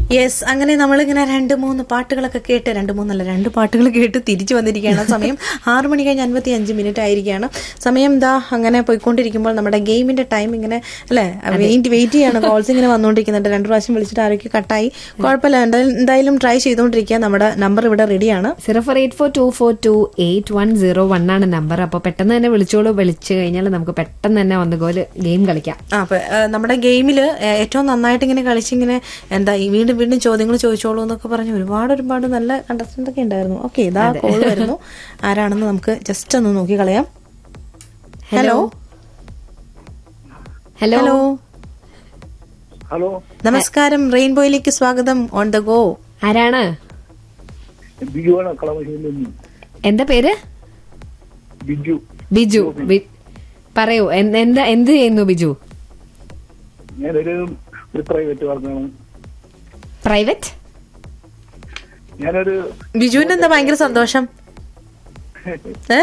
Yes അങ്ങനെ നമ്മളിങ്ങനെ രണ്ട് മൂന്ന് പാട്ടുകളൊക്കെ കേട്ട് രണ്ട് മൂന്നല്ല രണ്ട് പാട്ടുകൾ കേട്ട് തിരിച്ചു വന്നിരിക്കുകയാണ് സമയം ആറ് മണി കഴിഞ്ഞ് അൻപത്തി അഞ്ച് മിനിറ്റ് ആയിരിക്കുകയാണ് സമയം ദാ അങ്ങനെ പോയിക്കൊണ്ടിരിക്കുമ്പോൾ നമ്മുടെ ഗെയിമിന്റെ ടൈം ഇങ്ങനെ അല്ലേ വെയിറ്റ് വെയിറ്റ് ചെയ്യാണ് കോൾസ് ഇങ്ങനെ വന്നുകൊണ്ടിരിക്കുന്നുണ്ട് രണ്ട് പ്രാവശ്യം വിളിച്ചിട്ട് ആരൊക്കെ കട്ടായി കുഴപ്പമില്ല എന്തായാലും- എന്തായാലും ട്രൈ ചെയ്തുകൊണ്ടിരിക്കുക നമ്മുടെ നമ്പർ ഇവിടെ റെഡിയാണ് zero four eight four two four two eight one zero one ആണ് നമ്പർ അപ്പോൾ പെട്ടെന്ന് തന്നെ വിളിച്ചോളൂ വിളിച്ചു കഴിഞ്ഞാൽ നമുക്ക് പെട്ടെന്ന് തന്നെ വന്ന് ഗോല് ഗെയിം കളിക്കാം ആ അപ്പൊ ഏ, നമ്മുടെ ഗെയിമിൽ ഏറ്റവും നന്നായിട്ട് ഇങ്ങനെ കളിച്ചിങ്ങനെ എന്താ ഈ വീണ്ടും വീണ്ടും ചോദ്യങ്ങൾ ചോദിച്ചോളൂ എന്നൊക്കെ പറഞ്ഞ് ഒരുപാട് ഒരുപാട് നല്ല കണ്ടസ്റ്റന്റ് ഒക്കെ ഉണ്ടായിരുന്നു ഓക്കെ ഇതാ കോൾ വരുന്നു ആരാണെന്ന് നമുക്ക് ജസ്റ്റ് ഒന്ന് നോക്കി കളയാം ഹലോ ഹലോ ഹലോ ഹലോ നമസ്കാരം റെയിൻബോയിലേക്ക് സ്വാഗതം ഓൺ ദ ഗോ ആരാണ് ബിജുവാണ് കളമശ്ശേരിയിൽ നിന്ന് എന്താ പേര് ബിജു ബിജു ബി- പറയൂ എന്ത് എന്താ എന്ത് ചെയ്യുന്നു ബിജു ഞാനൊരു ഒരു പ്രൈവറ്റ് വർക്കാണ് പ്രൈവറ്റ് ഞാനൊരു ബിജുവിന് എന്താ ഭയങ്കര സന്തോഷം ഏ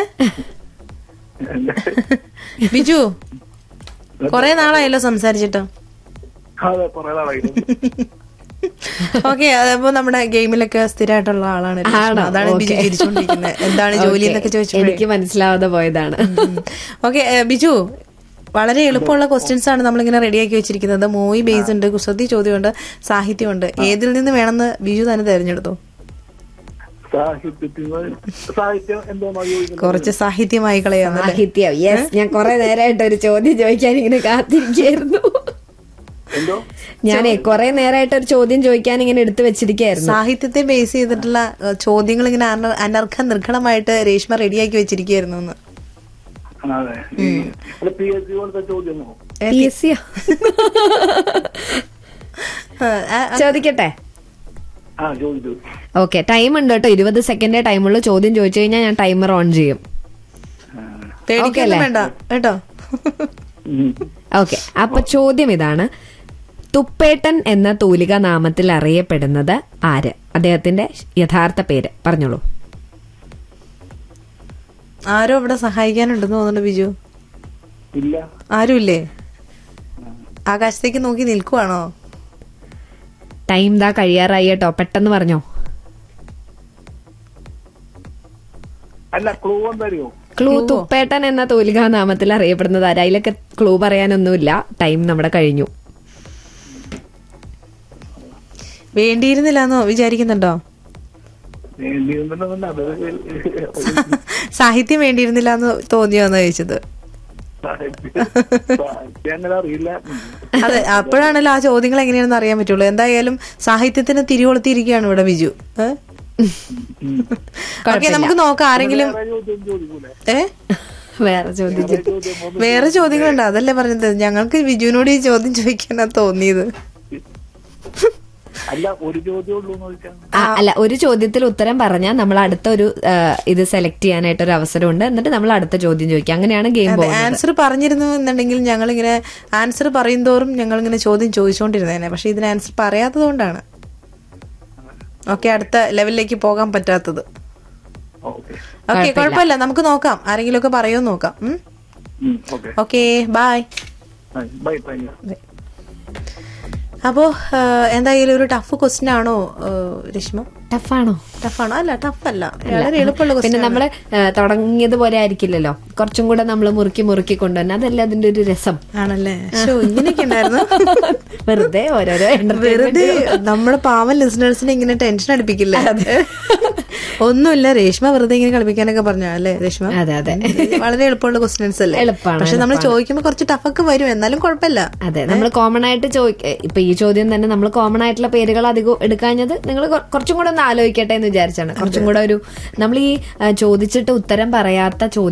ബിജു കൊറേ നാളായല്ലോ സംസാരിച്ചിട്ട് അതെ കുറെ നാളായിരുന്നു ഓക്കെ അതപ്പോ നമ്മുടെ ഗെയിമിലൊക്കെ സ്ഥിരമായിട്ടുള്ള ആളാണ് രേഷ്മ. ആണോ? അതാണ് ബിജു Okay. ചിരിച്ചോണ്ടിരിക്കുന്നത് എന്താണ് ജോലി എന്നൊക്കെ ചോദിച്ചു എനിക്ക് മനസ്സിലാവാതെ പോയതാണ് ഓക്കെ ബിജു വളരെ എളുപ്പമുള്ള ക്വസ്റ്റ്യൻസ് ആണ് നമ്മളിങ്ങനെ റെഡിയാക്കി വെച്ചിരിക്കുന്നത് മൂവി ബേസ് ഉണ്ട് കുസൃതി ചോദ്യമുണ്ട് സാഹിത്യമുണ്ട് ഏതിൽ നിന്ന് വേണമെന്ന് ബിജു തന്നെ തെരഞ്ഞെടുത്തു സാഹിത്യത്തിന് സാഹിത്യം എന്തോന്നാ ചോദിക്കുന്നത് കുറച്ച് സാഹിത്യമായി കളയാന്നല്ലേ സാഹിത്യം യെസ് ഞാൻ കുറെ നേരമായിട്ട് ഒരു ചോദ്യം ചോദിക്കാൻ ഇങ്ങനെ കാത്തിരിക്കായിരുന്നു എന്തോ ഞാനേ കുറെ നേരമായിട്ട് ഒരു ചോദ്യം ചോദിക്കാൻ ഇങ്ങനെ എടുത്തു വെച്ചിരിക്കായിരുന്നു സാഹിത്യത്തെ ബേസ് ചെയ്തിട്ടുള്ള ഏഹ്, ചോദ്യങ്ങൾ ഇങ്ങനെ അന- അനർഘ നിർഘണമായിട്ട് രേഷ്മ റെഡിയാക്കി വെച്ചിരിക്കുകയായിരുന്നു എന്ന് അതെ അല്ല പി എസ് സി പോലത്തെ ചോദ്യമോ പി എസ് സി ചോദിക്കട്ടെ ആ ചോദിച്ചു ഓക്കെ ടൈം ഉണ്ട് കേട്ടോ ഇരുപത് സെക്കൻഡേ ടൈമുള്ളൂ ചോദ്യം ചോദിച്ചു കഴിഞ്ഞാൽ ഞാൻ ടൈമർ ഓൺ ചെയ്യും പേടിക്കൊന്നും വേണ്ട കേട്ടോ ഉം. ഓക്കെ അപ്പൊ ചോദ്യം ഇതാണ് തുപ്പേട്ടൻ എന്ന തൂലിക നാമത്തിൽ അറിയപ്പെടുന്നത് ആര് അദ്ദേഹത്തിന്റെ യഥാർത്ഥ പേര് പറഞ്ഞോളൂ ആരോ ഇവിടെ സഹായിക്കാനുണ്ടെന്ന് തോന്നുന്നു ബിജു ഇല്ല ആരുമില്ലേ ആകാശത്തേക്ക് നോക്കി നിൽക്കുവാണോ ടൈം ദാ കഴിയാറായി കേട്ടോ പെട്ടെന്ന് പറഞ്ഞോ അല്ല ക്ലൂ എന്താ ക്ലൂ തുപ്പേട്ടൻ എന്ന തൂലിക നാമത്തിൽ അറിയപ്പെടുന്നത് ആര് അതിലൊക്കെ ക്ലൂ പറയാനൊന്നുമില്ല ടൈം നമ്മുടെ കഴിഞ്ഞു വേണ്ടിയിരുന്നില്ല എന്നോ വിചാരിക്കുന്നുണ്ടോ വേണ്ടിയിരുന്നില്ല അത് സാഹിത്യം വേണ്ടിയിരുന്നില്ല എന്ന് തോന്നിയോന്ന് ചോദിച്ചത് സാഹിത്യം സാഹിത്യം അങ്ങനെ അറിയില്ല ഉം. അതെ അപ്പോഴാണല്ലോ ആ ചോദ്യങ്ങൾ എങ്ങനെയാണെന്ന് അറിയാൻ പറ്റുള്ളൂ എന്തായാലും സാഹിത്യത്തിന് തിരികൊളുത്തിയിരിക്കുകയാണ് ഇവിടെ ബിജു ഏ? ഓക്കെ നമുക്ക് നോക്കാം ആരെങ്കിലും വേറെ ചോദ്യം ചോദിക്കൂലേ ഏ വേറെ ചോദിച്ചു ചോദ്യം ഒന്ന് വേറെ ചോദ്യങ്ങളുണ്ട് അതല്ലേ പറഞ്ഞത് ഞങ്ങൾക്ക് ബിജുവിനോട് ഈ ചോദ്യം ചോദിക്കാനാ തോന്നിയത് അല്ല ഒരു ചോദ്യം ഉള്ളൂ എന്ന് ചോദിച്ചാൽ ആ, അല്ല ഒരു ചോദ്യത്തിൽ ഉത്തരം പറഞ്ഞാൽ നമ്മൾ അടുത്ത ഒരു ആ, ഇത് സെലക്ട് ചെയ്യാനായിട്ട് ഒരു അവസരമുണ്ട് എന്നിട്ട് നമ്മൾ അടുത്ത ചോദ്യം ചോദിക്കാം അങ്ങനെയാണ് ഗെയിം അതെ പോകുന്നത് ആൻസർ പറഞ്ഞിരുന്നു എന്നുണ്ടെങ്കിൽ ഞങ്ങളിങ്ങനെ ആൻസർ പറയും തോറും ഞങ്ങളിങ്ങനെ ചോദ്യം ചോദിച്ചുകൊണ്ടിരുന്നേനെ പക്ഷെ ഇതിന് ആൻസർ പറയാത്തത് കൊണ്ടാണ് ഓക്കെ അടുത്ത ലെവലിലേക്ക് പോകാൻ പറ്റാത്തത് ഓക്കെ ഓക്കെ കുഴപ്പമില്ല നമുക്ക് നോക്കാം ആരെങ്കിലും ഒക്കെ പറയുമോ നോക്കാം okay okay bye bye thank you അപ്പോ ആ, എന്തായാലും ഒരു ടഫ് ക്വസ്റ്റ്യൻ ആണോ ആ, രശ്മ ടഫാണോ ടഫാണോ അല്ല ടഫ് അല്ല വളരെ എളുപ്പമുള്ള പിന്നെ ക്വസ്റ്റ്യൻ നമ്മള് ആ, തുടങ്ങിയതുപോലെ ആയിരിക്കില്ലല്ലോ കുറച്ചും കൂടെ നമ്മൾ മുറുക്കി മുറുക്കി കൊണ്ടുവന്നെ അതല്ലേ അതിന്റെ ഒരു രസം ആണല്ലേ ഷോ ഇങ്ങനെയൊക്കെ ഉണ്ടായിരുന്നു വെറുതെ ഓരോരോ entertainment. വെറുതെ നമ്മുടെ പാവം ലിസണേഴ്സിനെ ഇങ്ങനെ ടെൻഷൻ അടിപ്പിക്കില്ല ഒന്നുമില്ല രേഷ്മ വെറുതെ ഇങ്ങനെ കളിപ്പിക്കാനൊക്കെ പറഞ്ഞ അല്ലേ രേഷ്മ അതെ അതെ വളരെ എളുപ്പമുള്ള ക്വസ്റ്റ്യൻസ് അല്ലേ എളുപ്പാണ്, പക്ഷെ നമ്മൾ ചോദിക്കുമ്പോൾ കുറച്ച് ടഫൊക്കെ വരും എന്നാലും കുഴപ്പമില്ല അതെ നമ്മൾ കോമൺ ആയിട്ട് ചോദിക്ക ഇപ്പൊ ഈ ചോദ്യം തന്നെ നമ്മൾ കോമൺ ആയിട്ടുള്ള പേരുകൾ അധികം എടുക്കാഞ്ഞത് നിങ്ങൾ കുറച്ചും കൂടെ ഒന്ന് ആലോചിക്കട്ടെ എന്ന് വിചാരിച്ചാണ് കുറച്ചും കൂടെ ഒരു നമ്മൾ ഈ ആ, ചോദിച്ചിട്ട് ഉത്തരം പറയാത്ത ചോദ്യം